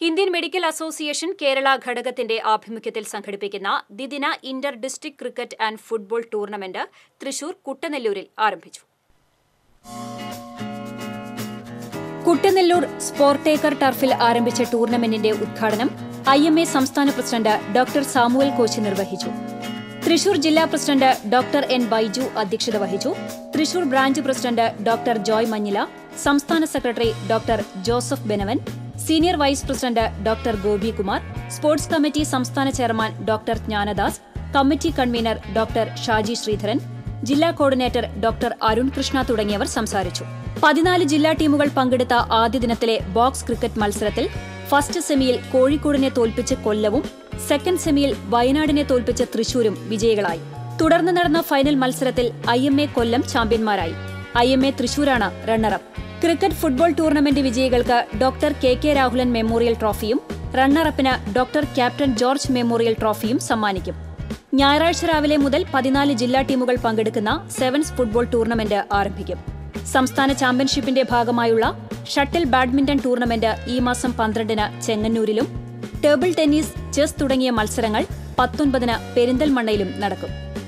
Indian medical association Kerala ഘടകത്തിന്റെ ആഭിമുഖ്യത്തിൽ സംഘടിപ്പിക്കുന്ന ദ്വിദിന inter district cricket and football tournament Thrissur കുട്ടനെല്ലൂരിൽ ആരംഭിച്ചു കുട്ടനെല്ലൂർ സ്പോർട്ടേക്കർ ടർഫിൽ ആരംഭിച്ച ടൂർണമെന്റിന്റെ ഉദ്ഘാടനം ഐ എം എ സംസ്ഥാന പ്രസിഡന്റ് ഡോക്ടർ സാമുവൽ കോച്ചി നിർവഹിച്ചു തൃശൂർ ജില്ലാ പ്രസിഡന്റ് ഡോക്ടർ എൻ ബൈജു അധ്യക്ഷത വഹിച്ചു Thrissur branch president doctor Joy Manjila സംസ്ഥാന secretary doctor Joseph Benavan senior vice president doctor Gopikumar sports committee സംസ്ഥാന chairman doctor Gnanadas committee convener doctor Shaji Sreedharan ജില്ലാ കോർഡിനേറ്റർ ഡോക്ടർ അരുൺ കൃഷ്ണ തുടങ്ങിയവർ സംസാരിച്ചു പതിനാല് ജില്ലാ ടീമുകൾ പങ്കെടുത്ത ആദ്യ ദിനത്തിലെ ബോക്സ് ക്രിക്കറ്റ് മത്സരത്തിൽ ഫസ്റ്റ് സെമിയിൽ കോഴിക്കോടിനെ തോൽപ്പിച്ച് കൊല്ലവും സെക്കൻഡ് സെമിയിൽ വയനാടിനെ തോൽപ്പിച്ച് തൃശൂരും വിജയികളായി തുടർന്ന് നടന്ന ഫൈനൽ മത്സരത്തിൽ ഐ എം എ കൊല്ലം ചാമ്പ്യന്മാരായി ഐ എം എ തൃശൂരാണ് റണ്ണറപ്പ് ക്രിക്കറ്റ് ഫുട്ബോൾ ടൂർണമെന്റ് വിജയികൾക്ക് doctor K K Rahulan memorial ട്രോഫിയും റണ്ണറപ്പിന് ഡോക്ടർ ക്യാപ്റ്റൻ ജോർജ് മെമ്മോറിയൽ ട്രോഫിയും സമ്മാനിക്കും ഞായറാഴ്ച രാവിലെ മുതൽ പതിനാല് ജില്ലാ ടീമുകൾ പങ്കെടുക്കുന്ന സെവൻസ് ഫുട്ബോൾ ടൂർണമെന്റ് ആരംഭിക്കും സംസ്ഥാന ചാമ്പ്യൻഷിപ്പിന്റെ ഭാഗമായുള്ള ഷട്ടിൽ ബാഡ്മിന്റൺ ടൂർണമെന്റ് ഈ മാസം പന്ത്രണ്ടിന് ചെങ്ങന്നൂരിലും ടേബിൾ ടെന്നീസ് ചെസ് തുടങ്ങിയ മത്സരങ്ങൾ പത്തൊൻപതിന് പെരിന്തൽമണ്ണയിലും നടക്കും